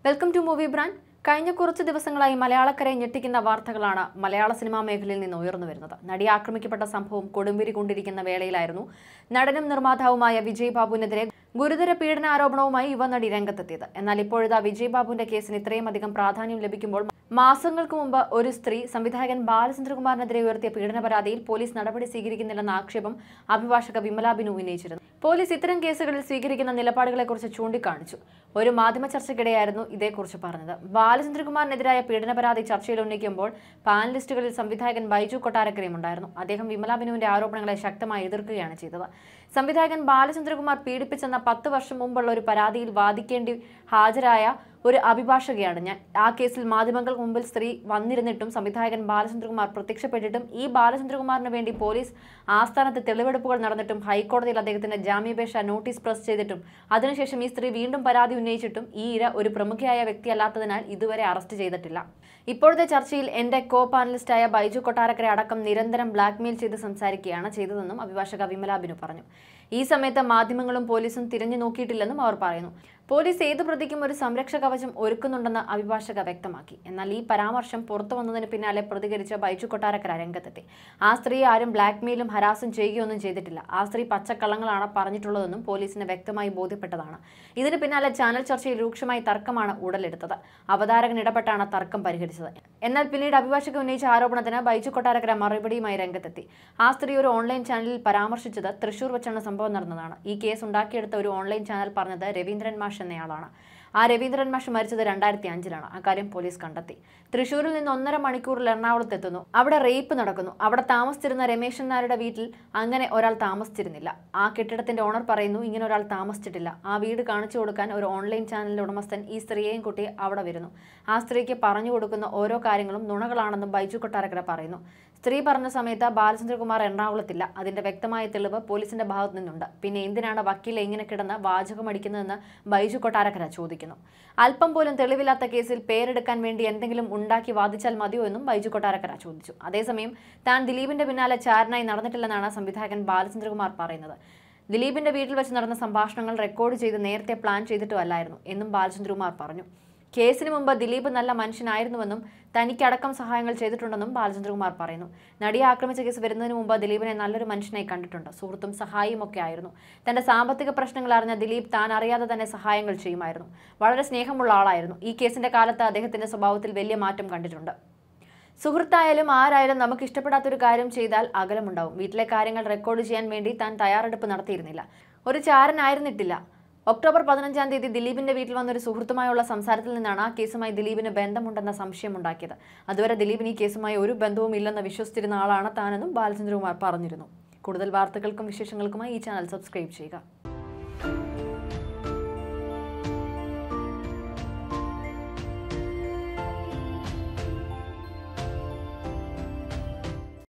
welcome to movie brand കഴിഞ്ഞ കുറച്ച് ദിവസങ്ങളായി മലയാളക്കരയെ ഞെട്ടിക്കുന്ന വാർത്തകളാണ് മലയാള സിനിമാ മേഖലയിൽ നിന്ന് ഉയർന്നു വരുന്നത് നടി ആക്രമിക്കപ്പെട്ട സംഭവം കൊടുമ്പിരി കൊണ്ടിരിക്കുന്ന വേളയിലായിരുന്നു നടനും നിർമ്മാതാവുമായ വിജയ് ബാബുവിനെതിരെ ഗുരുതര പീഡനാരോപണവുമായി യുവനടി രംഗത്തെത്തിയത് എന്നാൽ ഇപ്പോഴിതാ വിജയ് ബാബുവിന്റെ കേസിന് ഇത്രയും അധികം പ്രാധാന്യം ലഭിക്കുമ്പോൾ മാസങ്ങൾക്ക് മുമ്പ് ഒരു സ്ത്രീ സംവിധായകൻ ബാലചന്ദ്രകുമാറിനെതിരെ ഉയർത്തിയ പീഡന പരാതിയിൽ പോലീസ് നടപടി സ്വീകരിക്കുന്നില്ലെന്ന ആക്ഷേപം അഭിഭാഷക വിമല ബിനു ഉന്നയിച്ചിരുന്നു പോലീസ് ഇത്തരം കേസുകളിൽ സ്വീകരിക്കുന്ന നിലപാടുകളെക്കുറിച്ച് ചൂണ്ടിക്കാണിച്ചു ഒരു മാധ്യമ ചർച്ചയ്ക്കിടെയായിരുന്നു ഇതേക്കുറിച്ച് പറഞ്ഞത് ബാലചന്ദ്രകുമാറിനെതിരായ പീഡന പരാതി ചർച്ചയിൽ ഉന്നയിക്കുമ്പോൾ പാനലിസ്റ്റുകളിൽ സംവിധായകൻ ബൈജു കൊട്ടാരക്കരയും ഉണ്ടായിരുന്നു അദ്ദേഹം വിമല ബിനുവിന്റെ ആരോപണങ്ങളെ ശക്തമായി എതിർക്കുകയാണ് ചെയ്തത് സംവിധായകൻ ബാലചന്ദ്രകുമാർ പീഡിപ്പിച്ചെന്ന പത്ത് വർഷം മുമ്പുള്ള ഒരു പരാതിയിൽ വാദിക്കേണ്ടി ഹാജരായ ഒരു അഭിഭാഷകയാണ് ഞാൻ ആ കേസിൽ മാധ്യമങ്ങൾക്ക് മുമ്പിൽ സ്ത്രീ വന്നിരുന്നിട്ടും സംവിധായകൻ ബാലചന്ദ്രകുമാർ പ്രത്യക്ഷപ്പെട്ടിട്ടും ഈ ബാലചന്ദ്രകുമാറിന് വേണ്ടി പോലീസ് ആസ്ഥാനത്ത് തെളിവെടുപ്പുകൾ നടന്നിട്ടും ഹൈക്കോടതിയിൽ അദ്ദേഹത്തിന്റെ ജാമ്യാപേക്ഷ നോട്ടീസ് പ്രസ് ചെയ്തിട്ടും അതിനുശേഷം ഈ സ്ത്രീ വീണ്ടും പരാതി ഉന്നയിച്ചിട്ടും ഈ ഇര ഒരു പ്രമുഖയായ വ്യക്തിയല്ലാത്തതിനാൽ ഇതുവരെ അറസ്റ്റ് ചെയ്തിട്ടില്ല ഇപ്പോഴത്തെ ചർച്ചയിൽ എന്റെ കോ പാനലിസ്റ്റായ ബൈജു കൊട്ടാരക്കര അടക്കം നിരന്തരം ബ്ലാക്ക്മെയിൽ ചെയ്ത് സംസാരിക്കുകയാണ് ചെയ്തതെന്നും അഭിഭാഷക വിമല ബിനു പറഞ്ഞു ഈ സമയത്ത് മാധ്യമങ്ങളും പോലീസും തിരഞ്ഞു നോക്കിയിട്ടില്ലെന്നും അവർ പറയുന്നു പോലീസ് ഏതു പ്രതിക്കും ഒരു സംരക്ഷ കവചം ഒരുക്കുന്നുണ്ടെന്ന് അഭിഭാഷക വ്യക്തമാക്കി എന്നാൽ ഈ പരാമർശം പുറത്തു വന്നതിന് പിന്നാലെ പ്രതികരിച്ച ബൈജു കൊട്ടാരക്കര രംഗത്തെത്തി ആ സ്ത്രീ ആരും ബ്ലാക്ക്മെയിലും ഹരാസും ചെയ്യുകയൊന്നും ചെയ്തിട്ടില്ല ആ സ്ത്രീ പച്ചക്കള്ളങ്ങളാണ് പറഞ്ഞിട്ടുള്ളതെന്നും പോലീസിന് വ്യക്തമായി ബോധ്യപ്പെട്ടതാണ് ഇതിന് പിന്നാലെ ചാനൽ ചർച്ചയിൽ രൂക്ഷമായി തർക്കമാണ് ഉടലെടുത്തത് അവതാരകൻ ഇടപെട്ടാണ് തർക്കം പരിഹരിച്ചത് എന്നാൽ പിന്നീട് അഭിഭാഷക ഉന്നയിച്ച ആരോപണത്തിന് ബൈജു കൊട്ടാരക്കര മറുപടിയുമായി രംഗത്തെത്തി ആ സ്ത്രീ ഒരു ഓൺലൈൻ ചാനലിൽ പരാമർശിച്ചത് തൃശൂർ വെച്ചാണ് സംഭവം നടന്നതാണ് ഈ കേസ് ഉണ്ടാക്കിയെടുത്ത ഒരു ഓൺലൈൻ ചാനൽ പറഞ്ഞത് രവീന്ദ്രൻ മാഷ് എന്നയാളാണ് ആ രവീന്ദ്രൻ മാഷ് മരിച്ചത് രണ്ടായിരത്തി അഞ്ചിലാണ് അക്കാര്യം പോലീസ് കണ്ടെത്തി തൃശൂരിൽ നിന്ന് ഒന്നര മണിക്കൂറിൽ എറണാകുളത്ത് എത്തുന്നു അവിടെ റേപ്പ് നടക്കുന്നു അവിടെ താമസിച്ചിരുന്ന രമേശൻ നായരുടെ വീട്ടിൽ അങ്ങനെ ഒരാൾ താമസിച്ചിരുന്നില്ല ആ കെട്ടിടത്തിന്റെ ഓണർ പറയുന്നു ഇങ്ങനെ ഒരാൾ താമസിച്ചിട്ടില്ല ആ വീട് കാണിച്ചു കൊടുക്കാൻ ഒരു ഓൺലൈൻ ചാനലിന്റെ ഉടമസ്ഥൻ ഈ സ്ത്രീയെയും കൂട്ടി അവിടെ വരുന്നു ആ സ്ത്രീക്ക് പറഞ്ഞു കൊടുക്കുന്ന ഓരോ കാര്യങ്ങളും നുണകളാണെന്നും ബൈജു കൊട്ടാരക്കര പറയുന്നു സ്ത്രീ പറഞ്ഞ സമയത്ത് ബാലചന്ദ്രകുമാർ എറണാകുളത്തില്ല അതിന്റെ വ്യക്തമായ തെളിവ് പോലീസിന്റെ ഭാഗത്തു നിന്നുണ്ട് പിന്നെ എന്തിനാണ് വക്കീൽ ഇങ്ങനെ കിടന്ന് വാചകമടിക്കുന്നതെന്ന് ബൈജു കൊട്ടാരക്കര ചോദിക്കുന്നു അല്പം പോലും തെളിവില്ലാത്ത കേസിൽ പേരെടുക്കാൻ വേണ്ടി എന്തെങ്കിലും ഉണ്ടാക്കി വാദിച്ചാൽ മതിയോ എന്നും ബൈജു കൊട്ടാരക്കര ചോദിച്ചു അതേസമയം താൻ ദിലീപിന്റെ പിന്നാലെ ചാരനായി നടന്നിട്ടില്ലെന്നാണ് സംവിധായകൻ ബാലചന്ദ്രകുമാർ പറയുന്നത് ദിലീപിന്റെ വീട്ടിൽ വെച്ച് നടന്ന സംഭാഷണങ്ങൾ റെക്കോർഡ് ചെയ്ത് നേരത്തെ പ്ലാൻ ചെയ്തിട്ടുമല്ലായിരുന്നു എന്നും ബാലചന്ദ്രകുമാർ പറഞ്ഞു കേസിന് മുമ്പ് ദിലീപ് നല്ല മനുഷ്യനായിരുന്നുവെന്നും തനിക്കടക്കം സഹായങ്ങൾ ചെയ്തിട്ടുണ്ടെന്നും ബാലചന്ദ്രകുമാർ പറയുന്നു നടിയെ ആക്രമിച്ച കേസ് വരുന്നതിന് മുമ്പ് ദിലീപിനെ നല്ലൊരു മനുഷ്യനായി കണ്ടിട്ടുണ്ട് സുഹൃത്തും സഹായിയും ഒക്കെ ആയിരുന്നു തന്റെ സാമ്പത്തിക പ്രശ്നങ്ങൾ അറിഞ്ഞ ദിലീപ് താൻ അറിയാതെ തന്നെ സഹായങ്ങൾ ചെയ്യുമായിരുന്നു വളരെ സ്നേഹമുള്ള ആളായിരുന്നു ഈ കേസിന്റെ കാലത്ത് അദ്ദേഹത്തിന്റെ സ്വഭാവത്തിൽ വലിയ മാറ്റം കണ്ടിട്ടുണ്ട് സുഹൃത്തായാലും ആരായാലും നമുക്ക് ഇഷ്ടപ്പെടാത്തൊരു കാര്യം ചെയ്താൽ അകലമുണ്ടാവും വീട്ടിലെ കാര്യങ്ങൾ റെക്കോർഡ് ചെയ്യാൻ വേണ്ടി താൻ തയ്യാറെടുപ്പ് നടത്തിയിരുന്നില്ല ഒരു ചാരനായിരുന്നിട്ടില്ല ഒക്ടോബർ പതിനഞ്ചാം തീയതി ദിലീപിന്റെ വീട്ടിൽ വന്നൊരു സുഹൃത്തുമായുള്ള സംസാരത്തിൽ നിന്നാണ് ആ കേസുമായി ദിലീപിന് ബന്ധമുണ്ടെന്ന സംശയമുണ്ടാക്കിയത് അതുവരെ ദിലീപിന് ഈ കേസുമായി ഒരു ബന്ധവും ഇല്ലെന്ന് വിശ്വസിച്ചിരുന്ന ആളാണ് താനെന്നും ബാലചന്ദ്രകുമാർ പറഞ്ഞിരുന്നു കൂടുതൽ വാർത്തകൾക്കും വിശേഷങ്ങൾക്കുമായി ഈ ചാനൽ സബ്സ്ക്രൈബ് ചെയ്യുക